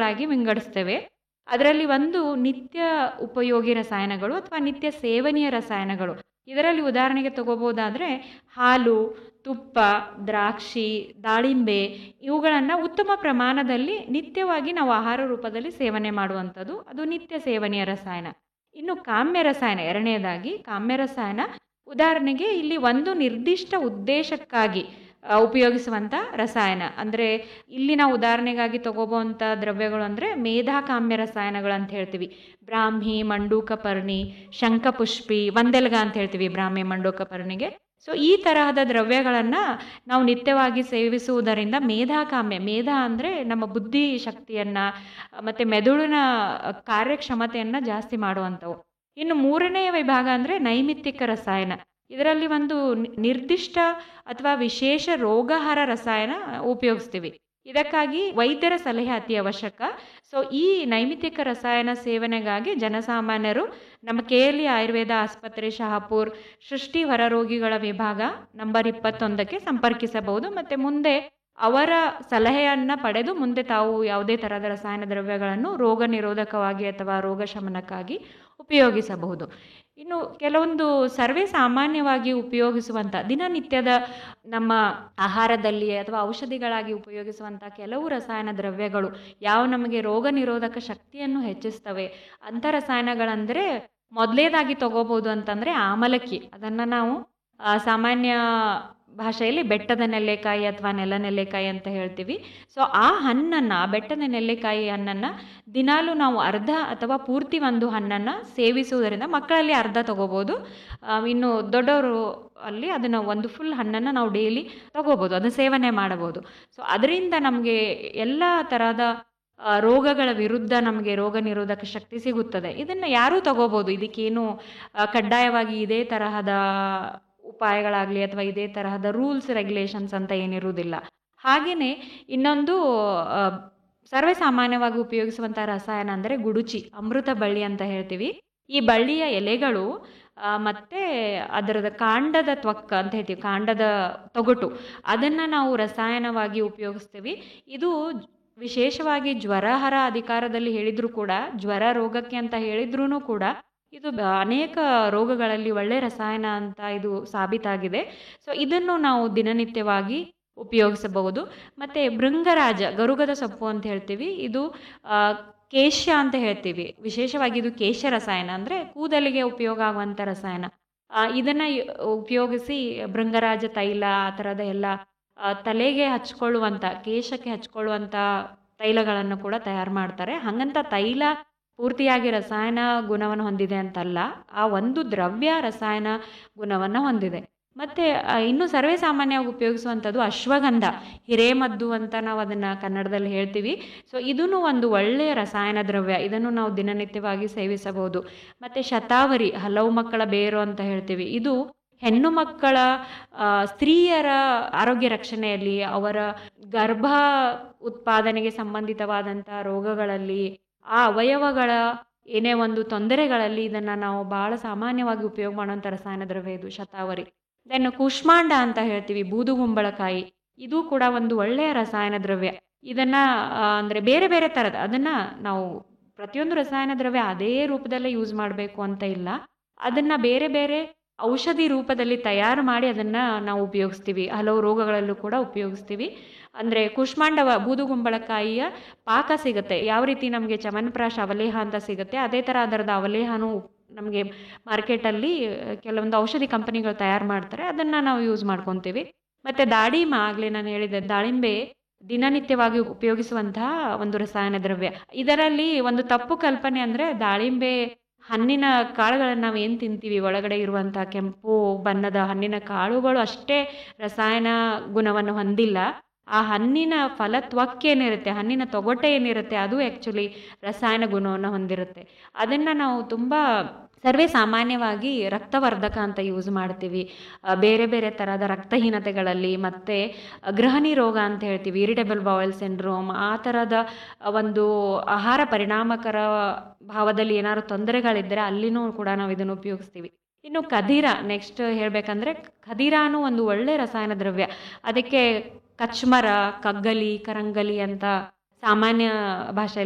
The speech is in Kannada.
ವಿಧಗಳಾಗಿ ವಿಂಗಡಿಸ್ತೇವೆ ಅದರಲ್ಲಿ ಒಂದು ನಿತ್ಯ ಉಪಯೋಗಿ ರಸಾಯನಗಳು ಅಥವಾ ನಿತ್ಯ ಸೇವನೀಯ ರಸಾಯನಗಳು ಇದರಲ್ಲಿ ಉದಾಹರಣೆಗೆ ತಗೋಬೋದಾದರೆ ಹಾಲು ತುಪ್ಪ ದ್ರಾಕ್ಷಿ ದಾಳಿಂಬೆ ಇವುಗಳನ್ನು ಉತ್ತಮ ಪ್ರಮಾಣದಲ್ಲಿ ನಿತ್ಯವಾಗಿ ನಾವು ಆಹಾರ ರೂಪದಲ್ಲಿ ಸೇವನೆ ಮಾಡುವಂಥದ್ದು ಅದು ನಿತ್ಯ ಸೇವನೀಯ ರಸಾಯನ ಇನ್ನು ಕಾಮ್ಯ ರಸಾಯನ ಎರಡನೇದಾಗಿ ಕಾಮ್ಯ ರಸಾಯನ ಉದಾಹರಣೆಗೆ ಇಲ್ಲಿ ಒಂದು ನಿರ್ದಿಷ್ಟ ಉದ್ದೇಶಕ್ಕಾಗಿ ಆ, ಉಪಯೋಗಿಸುವಂಥ ರಸಾಯನ ಅಂದರೆ ಇಲ್ಲಿ ನಾವು ಉದಾಹರಣೆಗಾಗಿ ತಗೋಬೋವಂಥ ದ್ರವ್ಯಗಳು ಅಂದರೆ ಮೇಧಾಕಾಮ್ಯ ರಸಾಯನಗಳು ಅಂತ ಹೇಳ್ತೀವಿ ಬ್ರಾಹ್ಮಿ ಮಂಡೂಕಪರ್ಣಿ ಶಂಖಪುಷ್ಪಿ ಒಂದೆಲ್ಗ ಅಂತ ಹೇಳ್ತೀವಿ ಬ್ರಾಹ್ಮಿ ಮಂಡೂಕಪರ್ಣಿಗೆ ಸೊ ಈ ತರಹದ ದ್ರವ್ಯಗಳನ್ನು ನಾವು ನಿತ್ಯವಾಗಿ ಸೇವಿಸುವುದರಿಂದ ಮೇಧಾಕಾಮ್ಯ ಮೇಧ ಅಂದರೆ ನಮ್ಮ ಬುದ್ಧಿ ಶಕ್ತಿಯನ್ನು ಮತ್ತು ಮೆದುಳಿನ ಕಾರ್ಯಕ್ಷಮತೆಯನ್ನು ಜಾಸ್ತಿ ಮಾಡುವಂಥವು ಇನ್ನು ಮೂರನೆಯ ವಿಭಾಗ ಅಂದರೆ ನೈಮಿತ್ತಿಕ ರಸಾಯನ ಇದರಲ್ಲಿ ಒಂದು ನಿ- ನಿರ್ದಿಷ್ಟ ಅಥವಾ ವಿಶೇಷ ರೋಗಹರ ರಸಾಯನ ಉಪಯೋಗಿಸ್ತೀವಿ ಇದಕ್ಕಾಗಿ ವೈದ್ಯರ ಸಲಹೆ ಅತಿ ಅವಶ್ಯಕ ಸೊ ಈ ನೈಮಿತ್ತಿಕ ರಸಾಯನ ಸೇವನೆಗಾಗಿ ಜನಸಾಮಾನ್ಯರು ನಮ್ಮ ಕೆ ಎಲ್ ಇ ಆಯುರ್ವೇದ ಆಸ್ಪತ್ರೆ ಶಹಾಪುರ್ ಸೃಷ್ಟಿ ಹೊರರೋಗಿಗಳ ವಿಭಾಗ ನಂಬರ್ ಇಪ್ಪತ್ತೊಂದಕ್ಕೆ ಸಂಪರ್ಕಿಸಬಹುದು ಮತ್ತು ಮುಂದೆ ಅವರ ಸಲಹೆಯನ್ನು ಪಡೆದು ಮುಂದೆ ತಾವು ಯಾವುದೇ ಥರದ ರಸಾಯನ ದ್ರವ್ಯಗಳನ್ನು ರೋಗ ನಿರೋಧಕವಾಗಿ ಅಥವಾ ರೋಗ ಶಮನಕ್ಕಾಗಿ ಉಪಯೋಗಿಸಬಹುದು ಇನ್ನು ಕೆಲವೊಂದು ಸರ್ವೇ ಸಾಮಾನ್ಯವಾಗಿ ಉಪಯೋಗಿಸುವಂಥ ದಿನನಿತ್ಯದ ನಮ್ಮ ಆಹಾರದಲ್ಲಿ ಅಥವಾ ಔಷಧಿಗಳಾಗಿ ಉಪಯೋಗಿಸುವಂಥ ಕೆಲವು ರಸಾಯನ ದ್ರವ್ಯಗಳು ಯಾವ ನಮಗೆ ರೋಗ ನಿರೋಧಕ ಶಕ್ತಿಯನ್ನು ಹೆಚ್ಚಿಸ್ತವೆ ಅಂಥ ರಸಾಯನಗಳಂದರೆ ಮೊದಲೇದಾಗಿ ತಗೋಬೋದು ಅಂತಂದರೆ ಆಮಲಕ್ಕಿ ಅದನ್ನು ನಾವು ಆ, ಸಾಮಾನ್ಯ ಭಾಷೆಯಲ್ಲಿ ಬೆಟ್ಟದ ನೆಲ್ಲೆಕಾಯಿ ಅಥವಾ ನೆಲ ನೆಲ್ಲೆಕಾಯಿ ಅಂತ ಹೇಳ್ತೀವಿ ಸೊ ಆ ಹಣ್ಣನ್ನು ಆ ಬೆಟ್ಟದ ನೆಲ್ಲೆಕಾಯಿ ಹಣ್ಣನ್ನು ದಿನಾಲೂ ನಾವು ಅರ್ಧ ಅಥವಾ ಪೂರ್ತಿ ಒಂದು ಹಣ್ಣನ್ನು ಸೇವಿಸುವುದರಿಂದ ಮಕ್ಕಳಲ್ಲಿ ಅರ್ಧ ತಗೋಬೋದು ಆ, ಇನ್ನು ದೊಡ್ಡವರು ಅಲ್ಲಿ ಅದನ್ನು ಒಂದು ಫುಲ್ ಹಣ್ಣನ್ನು ನಾವು ಡೈಲಿ ತಗೋಬೋದು ಅದನ್ನು ಸೇವನೆ ಮಾಡಬಹುದು ಸೊ ಅದರಿಂದ ನಮಗೆ ಎಲ್ಲ ತರಹದ ಆ, ರೋಗಗಳ ವಿರುದ್ಧ ನಮಗೆ ರೋಗ ನಿರೋಧಕ ಶಕ್ತಿ ಸಿಗುತ್ತದೆ ಇದನ್ನು ಯಾರೂ ತಗೋಬೋದು ಇದಕ್ಕೇನು ಆ, ಕಡ್ಡಾಯವಾಗಿ ಇದೇ ತರಹದ ಉಪಾಯಗಳಾಗಲಿ ಅಥವಾ ಇದೇ ತರಹದ ರೂಲ್ಸ್ ರೆಗ್ಯುಲೇಷನ್ಸ್ ಅಂತ ಏನಿರುವುದಿಲ್ಲ ಹಾಗೆಯೇ ಇನ್ನೊಂದು ಆ, ಸರ್ವೇ ಸಾಮಾನ್ಯವಾಗಿ ಉಪಯೋಗಿಸುವಂಥ ರಸಾಯನ ಅಂದರೆ ಗುಡುಚಿ ಅಮೃತ ಬಳ್ಳಿ ಅಂತ ಹೇಳ್ತೀವಿ ಈ ಬಳ್ಳಿಯ ಎಲೆಗಳು ಆ, ಮತ್ತೆ ಅದರದ ಕಾಂಡದ ತ್ವಕ್ಕ ಅಂತ ಹೇಳ್ತೀವಿ ಕಾಂಡದ ತೊಗಟು ಅದನ್ನು ನಾವು ರಸಾಯನವಾಗಿ ಉಪಯೋಗಿಸ್ತೀವಿ ಇದು ವಿಶೇಷವಾಗಿ ಜ್ವರಹರ ಅಧಿಕಾರದಲ್ಲಿ ಹೇಳಿದರೂ ಕೂಡ ಜ್ವರ ರೋಗಕ್ಕೆ ಅಂತ ಹೇಳಿದ್ರೂ ಕೂಡ ಇದು ಬ- ಅನೇಕ ರೋಗಗಳಲ್ಲಿ ಒಳ್ಳೆ ರಸಾಯನ ಅಂತ ಇದು ಸಾಬೀತಾಗಿದೆ ಸೊ ಇದನ್ನು ನಾವು ದಿನನಿತ್ಯವಾಗಿ ಉಪಯೋಗಿಸಬಹುದು ಮತ್ತು ಭೃಂಗರಾಜ ಗರುಗದ ಸೊಪ್ಪು ಅಂತ ಹೇಳ್ತೀವಿ ಇದು ಆ, ಕೇಶ ಅಂತ ಹೇಳ್ತೀವಿ ವಿಶೇಷವಾಗಿ ಇದು ಕೇಶ ರಸಾಯನ ಅಂದರೆ ಕೂದಲಿಗೆ ಉಪಯೋಗ ಆಗುವಂಥ ರಸಾಯನ ಆ, ಇದನ್ನ ಯು- ಉಪಯೋಗಿಸಿ ಭೃಂಗರಾಜ ತೈಲ ಆ ಥರದ ಎಲ್ಲ ಆ, ತಲೆಗೆ ಹಚ್ಕೊಳ್ಳುವಂಥ ಕೇಶಕ್ಕೆ ಹಚ್ಕೊಳ್ಳುವಂಥ ತೈಲಗಳನ್ನು ಕೂಡ ತಯಾರು ಮಾಡ್ತಾರೆ ಹಾಗಂತ ತೈಲ ಪೂರ್ತಿಯಾಗಿ ರಸಾಯನ ಗುಣವನ್ನು ಹೊಂದಿದೆ ಅಂತಲ್ಲ ಆ ಒಂದು ದ್ರವ್ಯ ರಸಾಯನ ಗುಣವನ್ನು ಹೊಂದಿದೆ ಮತ್ತು ಇನ್ನು ಸರ್ವೇ ಸಾಮಾನ್ಯವಾಗಿ ಉಪಯೋಗಿಸುವಂಥದ್ದು ಅಶ್ವಗಂಧ ಹಿರೇಮದ್ದು ಅಂತ ನಾವು ಅದನ್ನು ಕನ್ನಡದಲ್ಲಿ ಹೇಳ್ತೀವಿ ಸೊ ಇದೂ ಒಂದು ಒಳ್ಳೆಯ ರಸಾಯನ ದ್ರವ್ಯ ಇದನ್ನು ನಾವು ದಿನನಿತ್ಯವಾಗಿ ಸೇವಿಸಬಹುದು ಮತ್ತು ಶತಾವರಿ ಹಲವು ಮಕ್ಕಳ ಬೇರು ಅಂತ ಹೇಳ್ತೀವಿ ಇದು ಹೆಣ್ಣು ಮಕ್ಕಳ ಆ, ಸ್ತ್ರೀಯರ ಆರೋಗ್ಯ ರಕ್ಷಣೆಯಲ್ಲಿ ಅವರ ಗರ್ಭ ಉತ್ಪಾದನೆಗೆ ಸಂಬಂಧಿತವಾದಂಥ ರೋಗಗಳಲ್ಲಿ ಆ ಅವಯವಗಳ ಏನೇ ಒಂದು ತೊಂದರೆಗಳಲ್ಲಿ ಇದನ್ನು ನಾವು ಭಾಳ ಸಾಮಾನ್ಯವಾಗಿ ಉಪಯೋಗ ಮಾಡುವಂಥ ರಸಾಯನ ದ್ರವ್ಯ ಇದು ಶತಾವರಿ ದೆನ್ ಕುಷ್ಮಾಂಡ ಅಂತ ಹೇಳ್ತೀವಿ ಬೂದುಗುಂಬಳಕಾಯಿ ಇದು ಕೂಡ ಒಂದು ಒಳ್ಳೆಯ ರಸಾಯನ ದ್ರವ್ಯ ಇದನ್ನು ಅಂದರೆ ಬೇರೆ ಬೇರೆ ಥರದ ಅದನ್ನು ನಾವು ಪ್ರತಿಯೊಂದು ರಸಾಯನ ದ್ರವ್ಯ ಅದೇ ರೂಪದಲ್ಲೇ ಯೂಸ್ ಮಾಡಬೇಕು ಅಂತ ಇಲ್ಲ ಅದನ್ನು ಬೇರೆ ಬೇರೆ ಔಷಧಿ ರೂಪದಲ್ಲಿ ತಯಾರು ಮಾಡಿ ಅದನ್ನು ನಾವು ಉಪಯೋಗಿಸ್ತೀವಿ ಹಲವು ರೋಗಗಳಲ್ಲೂ ಕೂಡ ಉಪಯೋಗಿಸ್ತೀವಿ ಅಂದರೆ ಕುಷ್ಮಾಂಡವ ಬೂದುಗುಂಬಳಕಾಯಿಯ ಪಾಕ ಸಿಗುತ್ತೆ ಯಾವ ರೀತಿ ನಮಗೆ ಚಮನ್ಪ್ರಾಶ ಅವಲೇಹ ಅಂತ ಸಿಗುತ್ತೆ ಅದೇ ಥರ ಅದರದ ಅವಲೇಹನೂ ನಮಗೆ ಮಾರ್ಕೆಟಲ್ಲಿ ಕೆಲವೊಂದು ಔಷಧಿ ಕಂಪನಿಗಳು ತಯಾರು ಮಾಡ್ತಾರೆ ಅದನ್ನು ನಾವು ಯೂಸ್ ಮಾಡ್ಕೊತೀವಿ ಮತ್ತು ದಾಳಿಂಬೆ ಆಗಲೇ ನಾನು ಹೇಳಿದೆ ದಾಳಿಂಬೆ ದಿನನಿತ್ಯವಾಗಿ ಉಪಯೋಗಿಸುವಂತಹ ಒಂದು ರಸಾಯನ ದ್ರವ್ಯ ಇದರಲ್ಲಿ ಒಂದು ತಪ್ಪು ಕಲ್ಪನೆ ಅಂದರೆ ದಾಳಿಂಬೆ ಹಣ್ಣಿನ ಕಾಳುಗಳನ್ನು ನಾವು ಏನು ತಿಂತೀವಿ ಒಳಗಡೆ ಇರುವಂಥ ಕೆಂಪು ಬಣ್ಣದ ಹಣ್ಣಿನ ಕಾಳುಗಳು ಅಷ್ಟೇ ರಸಾಯನ ಗುಣವನ್ನು ಹೊಂದಿಲ್ಲ ಆ ಹಣ್ಣಿನ ಫಲತ್ವಕ್ಕೇನಿರುತ್ತೆ ಹಣ್ಣಿನ ತೊಗಟೆ ಏನಿರುತ್ತೆ ಅದು ಆ್ಯಕ್ಚುಲಿ ರಸಾಯನ ಗುಣವನ್ನು ಹೊಂದಿರುತ್ತೆ ಅದನ್ನು ನಾವು ತುಂಬ ಸರ್ವೇ ಸಾಮಾನ್ಯವಾಗಿ ರಕ್ತವರ್ಧಕ ಅಂತ ಯೂಸ್ ಮಾಡ್ತೀವಿ ಆ, ಬೇರೆ ಬೇರೆ ಥರದ ರಕ್ತಹೀನತೆಗಳಲ್ಲಿ ಮತ್ತು ಗೃಹಿಣಿ ರೋಗ ಅಂತ ಹೇಳ್ತೀವಿ ಇರಿಟೇಬಲ್ ಬಾವೆಲ್ ಸಿಂಡ್ರೋಮ್ ಆ ಥರದ ಒಂದು ಆಹಾರ ಪರಿಣಾಮಕರ ಭಾವದಲ್ಲಿ ಏನಾದ್ರು ತೊಂದರೆಗಳಿದ್ದರೆ ಅಲ್ಲಿನೂ ಕೂಡ ನಾವು ಇದನ್ನು ಉಪಯೋಗಿಸ್ತೀವಿ ಇನ್ನು ಕದೀರ ನೆಕ್ಸ್ಟ್ ಹೇಳಬೇಕಂದ್ರೆ ಖದೀರಾನು ಒಂದು ಒಳ್ಳೆ ರಸಾಯನ ದ್ರವ್ಯ ಅದಕ್ಕೆ ಕಚ್ಮರ ಕಗ್ಗಲಿ ಕರಂಗಲಿ ಅಂತ ಸಾಮಾನ್ಯ ಭಾಷೆಯಲ್ಲಿ